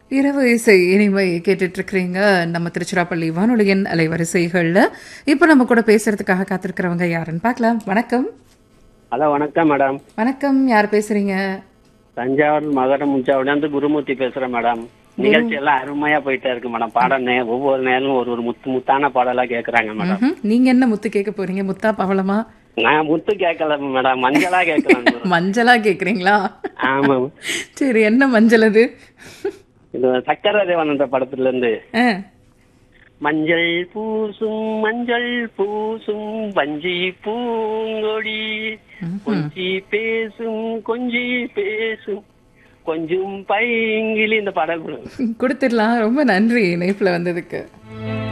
இரவு இசை இனிமை கேட்டுட்டு இருக்கிறீங்க நம்ம திருச்சிராப்பள்ளி வானொலியின் அலைவரிசைகள்ல இப்ப நம்ம கூட பேசுறதுக்காக காத்திருக்கிறவங்க யாருன்னு பார்க்கலாம் வணக்கம் ஹலோ வணக்கம் மேடம் வணக்கம் யார் பேசுறீங்க தஞ்சாவூர் மகர முஞ்சாவிலேருந்து குருமூர்த்தி பேசுறேன் மேடம் நிகழ்ச்சி எல்லாம் அருமையா போயிட்டே இருக்கு மேடம் பாடம் நே- ஒவ்வொரு நேரம் ஒரு ஒரு முத்து முத்தான பாடலா கேக்குறாங்க மேடம் ம்ஹும். நீங்க என்ன முத்து கேட்க போறீங்க முத்தா பவளமா நான் முத்து கேட்கல மேடம் மஞ்சளா கேட்கலாம் மஞ்சளா கேக்குறீங்களா ஆமா சரி என்ன மஞ்சள் அது இது சக்கர தேவன் படத்துல இருந்து ஆ, மஞ்சள் பூசும் மஞ்சள் பூசும் பஞ்சி பூங்கொடி கொஞ்சி பேசும் கொஞ்சி பேசும் கொஞ்சம் பைங்கிலி இந்த பாடல் கொடுத்துடலாம் ரொம்ப நன்றி இணைப்புல வந்ததுக்கு